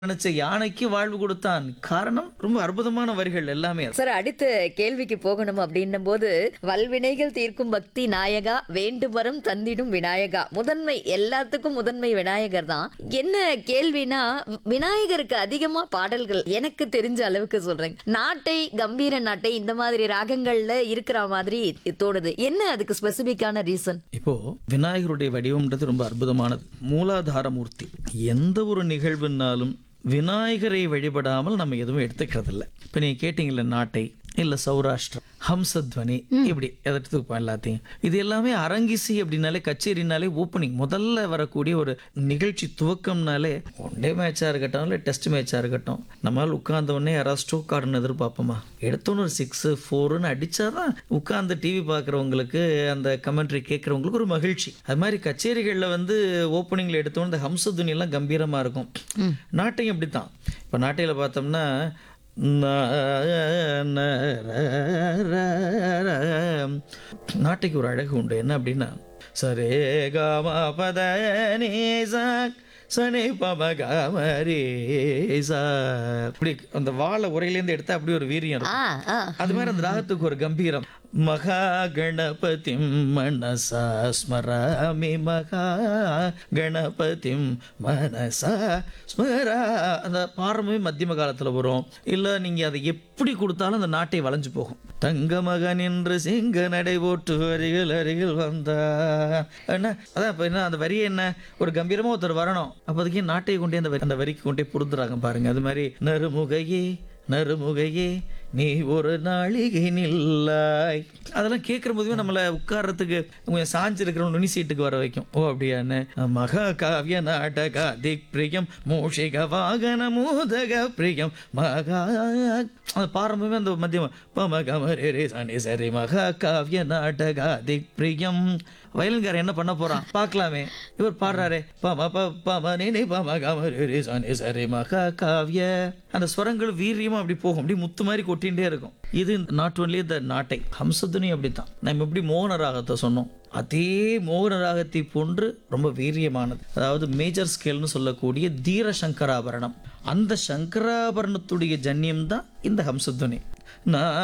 நினைச்ச யானைக்கு வாழ்வு கொடுத்தான் காரணம் ரொம்ப அற்புதமான வரிகள் எல்லாமே சார் அடுத்த கேள்விக்கு போகணும் அப்படின்னும் போது வல்வினைகள் தீர்க்கும் பக்தி நாயகா வேண்டுவரம் தந்திடும் விநாயகா முதன்மை எல்லாத்துக்கும் முதன்மை விநாயகர் தான் என்ன கேள்வினா விநாயகருக்கு அதிகமா பாடல்கள் எனக்கு தெரிஞ்ச அளவுக்கு சொல்றேன் நாட்டை கம்பீர நாட்டை இந்த மாதிரி ராகங்கள்ல இருக்கிற மாதிரி தோணுது என்ன அதுக்கு ஸ்பெசிபிக்கான ரீசன் இப்போ விநாயகருடைய வடிவம்ன்றது ரொம்ப அற்புதமானது மூலாதார மூர்த்தி எந்த ஒரு நிகழ்வுனாலும் விநாயகரை வழிபடாமல் நம்ம எதுவும் எடுத்துக்கிறது இல்லை இப்போ நீங்க கேட்டீங்கல்ல நாட்டை இல்ல சௌராஷ்டிரம் ஹம்சத்வனி இப்படி எடுத்துப்போம் எல்லாத்தையும் இது எல்லாமே அரங்கிசி அப்படின்னாலே கச்சேரினாலே ஓப்பனிங் முதல்ல வரக்கூடிய ஒரு நிகழ்ச்சி துவக்கம்னாலே ஒன் டே மேட்சாக இருக்கட்டும் இல்லை டெஸ்ட் மேட்சாக இருக்கட்டும் நம்மளால் உட்கார்ந்த உடனே யாராவது ஸ்ட்ரோக் ஆடுன்னு எதிர்பார்ப்போமா எடுத்தோன்னு ஒரு சிக்ஸு ஃபோருன்னு அடிச்சாதான் உட்கார்ந்து டிவி பார்க்குறவங்களுக்கு அந்த கமெண்ட்ரி கேட்குறவங்களுக்கு ஒரு மகிழ்ச்சி அது மாதிரி கச்சேரிகளில் வந்து ஓப்பனிங்கில் எடுத்தோன்னு இந்த ஹம்சதுனி எல்லாம் கம்பீரமாக இருக்கும் நாட்டையும் அப்படி தான் இப்போ நாட்டையில் பார்த்தோம்னா நாட்டைக்கு ஒரு அழகு உண்டு என்ன அப்படின்னா சரே காம பத நீசா சனி பம காமரேசா அப்படி அந்த வாழை உரையிலேருந்து எடுத்தா அப்படி ஒரு வீரியம் இருக்கும் ஆ ஆ அது மாதிரி அந்த ராகத்துக்கு ஒரு கம்பீரம் மகா கணபதிம் மனசா ஸ்மராமி மகா கணபதிம் மனசா ஸ்மரா அந்த பாரமே மத்தியம காலத்தில் வரும் இல்லை நீங்கள் அதை எப்படி கொடுத்தாலும் அந்த நாட்டை வளைஞ்சு போகும் தங்க மகன் என்று சிங்க நடை போட்டு அருகில் அருகில் வந்தா என்ன அதான் இப்போ என்ன அந்த வரியை என்ன ஒரு கம்பீரமாக ஒருத்தர் வரணும் அப்போதைக்கு நாட்டை கொண்டே அந்த வரி அந்த வரிக்கு கொண்டே பொருந்துறாங்க பாருங்க அது மாதிரி நறுமுகையே நறுமுகையே நீ ஒரு நாளிகை நில்லாய் அதெல்லாம் கேட்குற போதுமே நம்மளை உட்கார்றதுக்கு கொஞ்சம் சாஞ்சிருக்கிறோம் நுனி சீட்டுக்கு வர வைக்கும் ஓ அப்படியான்னு மகா காவிய நாடக திக் பிரியம் மூஷிக வாகன மூதக பிரியம் மகா அந்த பாரம்பரியமே அந்த மத்தியம் பமகமரே சனி சரி மகா காவிய நாடக திக் பிரியம் வயலின்காரன் என்ன பண்ண போறான் பார்க்கலாமே இவர் பாடுறாரே பம ப பம நினை பம கமரே சனி சரி மகா காவிய அந்த ஸ்வரங்கள் வீரியமா அப்படி போகும் அப்படி முத்து மாதிரி கொட்டிகிட்டே இருக்கும் இது நாட் ஒன்லி த நாட்டை ஹம்சத்துனி அப்படித்தான் நம்ம எப்படி மோகன ராகத்தை சொன்னோம் அதே மோகன ராகத்தை போன்று ரொம்ப வீரியமானது அதாவது மேஜர் ஸ்கேல்னு சொல்லக்கூடிய தீர சங்கராபரணம் அந்த சங்கராபரணத்துடைய ஜன்யம் தான் இந்த ஹம்சத்துனி நான்